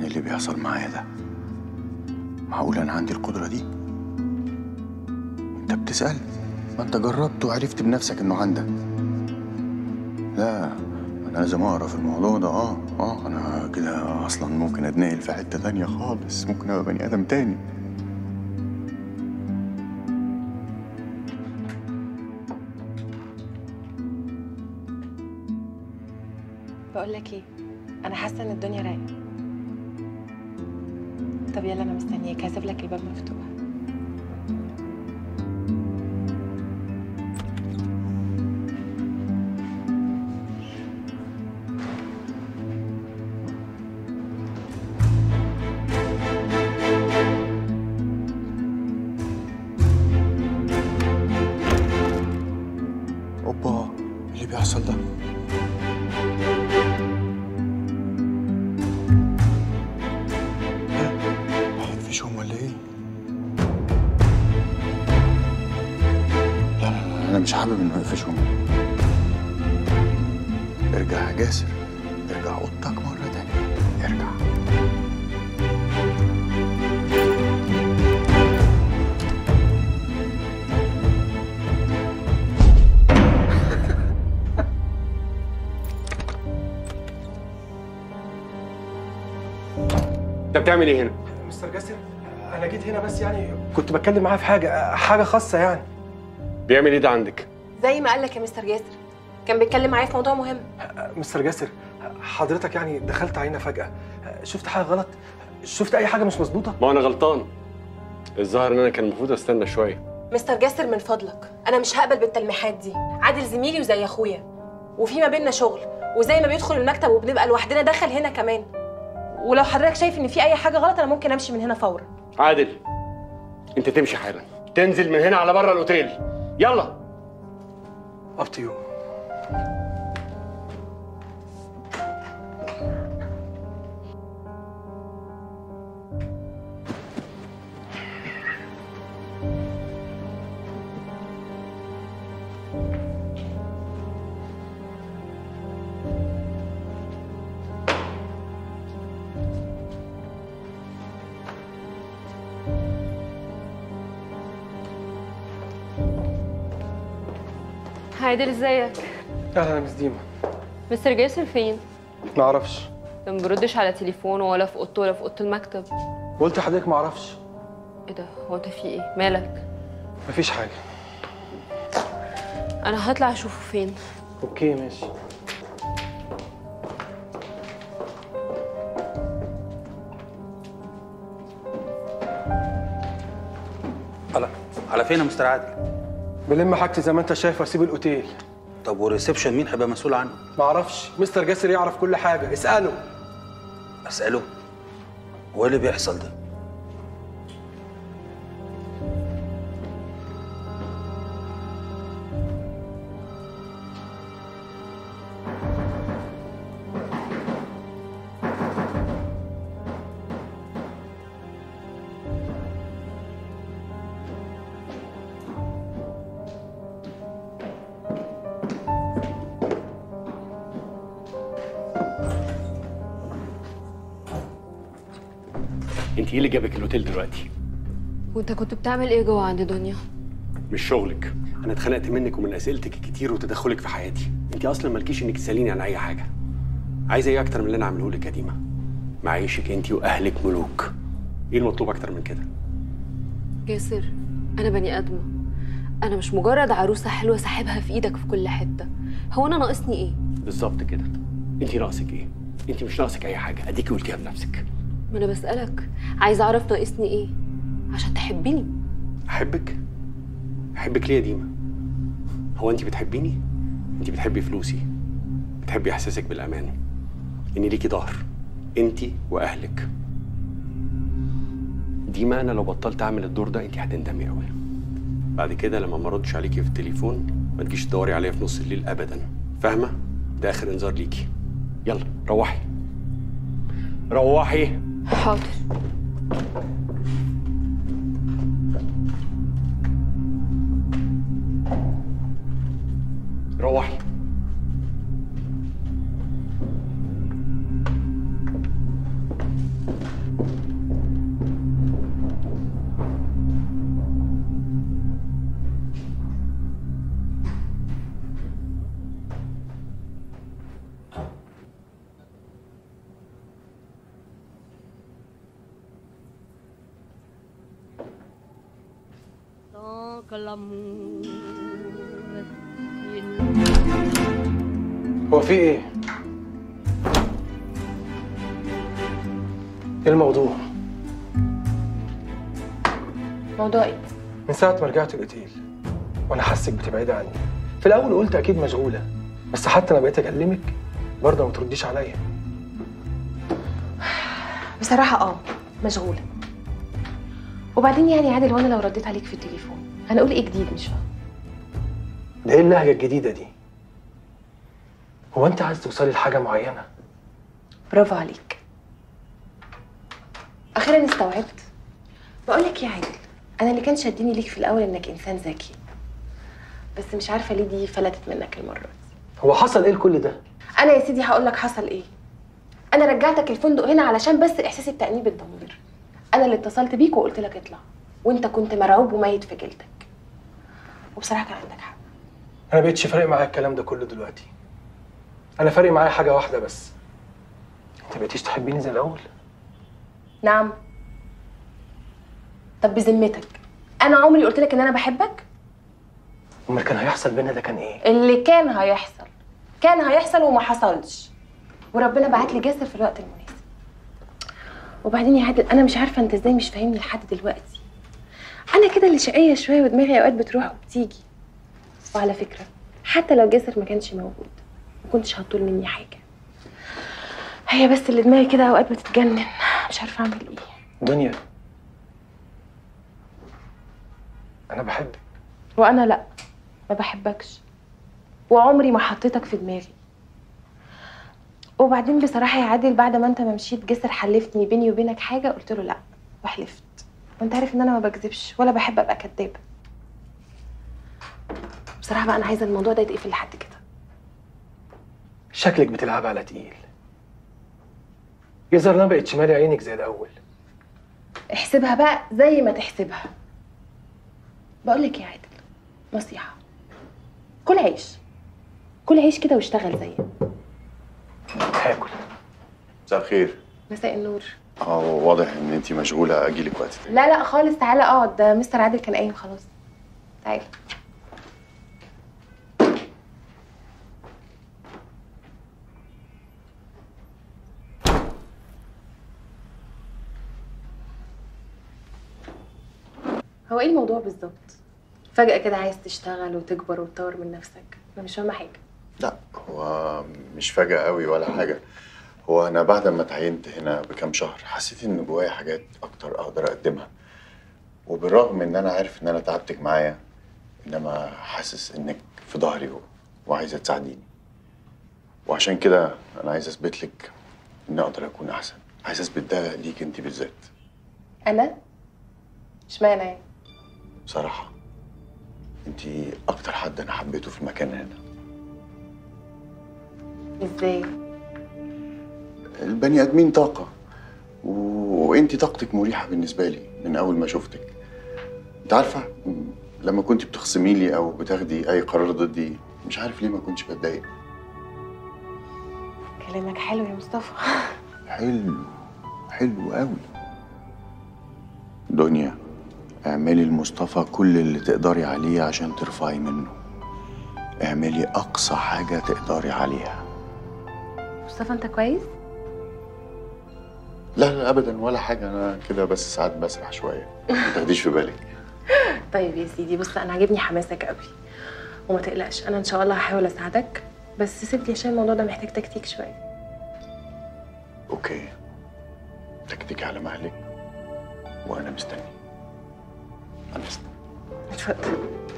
ايه اللي بيحصل معايا ده معقول انا عندي القدره دي انت بتسال ما انت جربت وعرفت بنفسك انه عندك لا انا لازم اقرا في الموضوع ده اه اه انا كده اصلا ممكن اتنقل في حته تانية خالص ممكن ابقى بني ادم تاني بقول لك ايه انا حاسه ان الدنيا رايقه طب يلا انا مستنياك هسيب لك الباب مفتوح اوبا ايه اللي بيحصل ده هيقفشهم ولا ايه لا لا لا انا مش حابب انه يقفشهم ارجع يا جاسر ارجع اوضتك مره تانية ارجع انت بتعمل ايه هنا؟ مستر جاسر انا جيت هنا بس يعني كنت بتكلم معاه في حاجه حاجه خاصه يعني بيعمل ايه ده عندك؟ زي ما قال لك يا مستر جاسر كان بيتكلم معايا في موضوع مهم مستر جاسر حضرتك يعني دخلت علينا فجاه شفت حاجه غلط شفت اي حاجه مش مظبوطه ما انا غلطان الظاهر ان انا كان المفروض استنى شويه مستر جاسر من فضلك انا مش هقبل بالتلميحات دي عادل زميلي وزي اخويا وفي ما بيننا شغل وزي ما بيدخل المكتب وبنبقى لوحدنا دخل هنا كمان ولو حضرتك شايف ان في اي حاجه غلط انا ممكن امشي من هنا فورا عادل انت تمشي حالا تنزل من هنا على بره الاوتيل يلا اب تو يو عادل ازيك اهلا يا مس ديما مستر جاسر فين ما اعرفش ما بيردش على تليفونه ولا في اوضته ولا في اوضه المكتب قلت لحضرتك ما اعرفش ايه ده هو انت في ايه مالك مفيش حاجه انا هطلع اشوفه فين اوكي ماشي على على فين يا مستر عادل؟ بلم حاجتي زي ما انت شايف واسيب الاوتيل طب والريسبشن مين هيبقى مسؤول عنه؟ ما اعرفش مستر جاسر يعرف كل حاجه اساله اساله هو ايه اللي بيحصل ده؟ انت ايه اللي جابك الاوتيل دلوقتي؟ وانت كنت بتعمل ايه جوه عند دنيا مش شغلك انا اتخنقت منك ومن اسئلتك كتير وتدخلك في حياتي انت اصلا مالكيش انك تساليني عن اي حاجه عايزه ايه اكتر من اللي انا عامله لك يا ديما معيشك انت واهلك ملوك ايه المطلوب اكتر من كده جاسر انا بني ادمه انا مش مجرد عروسه حلوه ساحبها في ايدك في كل حته هو انا ناقصني ايه بالظبط كده انت ناقصك ايه انت مش ناقصك اي حاجه اديكي قلتيها بنفسك ما انا بسالك عايزه اعرف ناقصني ايه عشان تحبني احبك احبك ليه يا ديما هو انت بتحبيني انت بتحبي فلوسي بتحبي احساسك بالامان ان ليكي ظهر انت واهلك ديما انا لو بطلت اعمل الدور ده انت هتندمي قوي بعد كده لما ما اردش عليكي في التليفون ما تجيش تدوري عليا في نص الليل ابدا فاهمه ده اخر انذار ليكي يلا روحي روحي حاضر روحي هو في ايه؟ ايه الموضوع؟ موضوع ايه من ساعة ما رجعت الأوتيل وأنا حاسك بتبعدي عني في الأول قلت أكيد مشغولة بس حتى أنا بقيت أكلمك برضه ما ترديش عليا بصراحه اه مشغوله وبعدين يعني يا عادل وانا لو رديت عليك في التليفون هنقول ايه جديد مش فاهم ده إيه اللهجة الجديدة دي؟ هو أنت عايز توصلي لحاجة معينة؟ برافو عليك اخيرا استوعبت بقول لك يا عادل انا اللي كان شدني ليك في الاول انك انسان ذكي بس مش عارفه ليه دي فلتت منك المره دي هو حصل إيه لكل ده؟ انا يا سيدي هقول لك حصل ايه انا رجعتك الفندق هنا علشان بس احساس التانيب الضمير انا اللي اتصلت بيك وقلت لك اطلع وانت كنت مرعوب وميت في جلدك وبصراحه كان عندك حق أنا بقتش فارق معايا الكلام ده كله دلوقتي أنا فارق معايا حاجة واحدة بس أنت بقيتيش تحبيني زي الأول؟ نعم طب بذمتك انا عمري قلت لك ان انا بحبك أمال كان هيحصل بينا ده كان إيه؟ اللي كان هيحصل كان هيحصل وما حصلش وربنا بعت لي جاسر في الوقت المناسب وبعدين يا عادل انا مش عارفه انت ازاي مش فاهمني لحد دلوقتي انا كده اللي شقيه شويه ودماغي اوقات بتروح وبتيجي وعلى فكره حتى لو جاسر ما كانش موجود ما كنتش هتطول مني حاجه هي بس اللي دماغي كده اوقات بتتجنن مش عارفه اعمل ايه دنيا أنا بحبك وانا لا ما بحبكش وعمري ما حطيتك في دماغي وبعدين بصراحه يا عادل بعد ما انت ما مشيت جسر حلفني بيني وبينك حاجه قلت له لا وحلفت وانت عارف ان انا ما بكذبش ولا بحب ابقى كدابه بصراحه بقى انا عايزه الموضوع ده يتقفل لحد كده شكلك بتلعب على تقيل يظهر انا بقتش مالي عينك زي الاول احسبها بقى زي ما تحسبها بقول لك يا عادل نصيحه كل عيش كل عيش كده واشتغل زيي هاكل مساء الخير مساء النور اه واضح ان انت مشغوله اجي لك وقت تاني لا لا خالص تعالى اقعد ده مستر عادل كان قايم خلاص تعالى هو ايه الموضوع بالظبط فجأة كده عايز تشتغل وتكبر وتطور من نفسك انا مش فاهمة حاجة لا هو مش فجأة قوي ولا حاجة هو أنا بعد ما اتعينت هنا بكام شهر حسيت إن جوايا حاجات أكتر أقدر أقدمها وبالرغم إن أنا عارف إن أنا تعبتك معايا إنما حاسس إنك في ظهري و- وعايزة تساعديني وعشان كده أنا عايز أثبت لك إني أقدر أكون أحسن عايز أثبت ده ليك أنت بالذات انا اشمعنى يعني بصراحة أنت أكتر حد أنا حبيته في المكان هنا ازاي البني ادمين طاقه و- وانت طاقتك مريحه بالنسبه لي من اول ما شفتك انت عارفه م- لما كنت بتخصمي لي او بتاخدي اي قرار ضدي مش عارف ليه ما كنتش بتضايق كلامك حلو يا مصطفى حلو حلو قوي دنيا اعملي لمصطفى كل اللي تقدري عليه عشان ترفعي منه اعملي اقصى حاجه تقدري عليها مصطفى انت كويس لا لا ابدا ولا حاجه انا كده بس ساعات بسرح شويه ما تاخديش في بالك طيب يا سيدي بص انا عاجبني حماسك قوي وما تقلقش انا ان شاء الله هحاول اساعدك بس سيبني عشان الموضوع ده محتاج تكتيك شويه اوكي تكتيك على مهلك وانا مستني انا مستني اتفضل